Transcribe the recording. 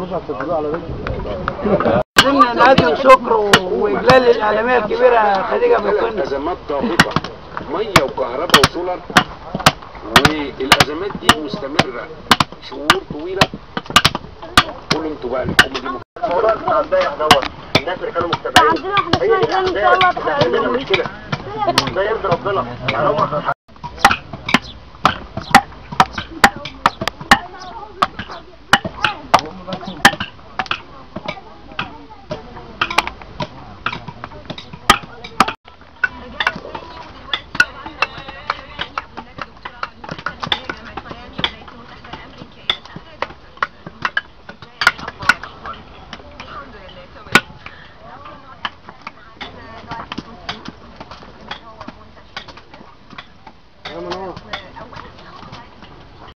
ضمن نقدم شكر واجلال الاعلاميه الكبيره خديجه بكنا ازمات ضاغطه ميه وكهرباء وسولر والازمات دي مستمره شهور طويله قولوا انتوا بقى الحكومه دي موضوع بتاع امبارح دوت الناس اللي كانوا متابعين عندنا احنا هي اسمها دي ان شاء الله الاحداث عندنا تحقق مشكله ده يرضي ربنا يعني هم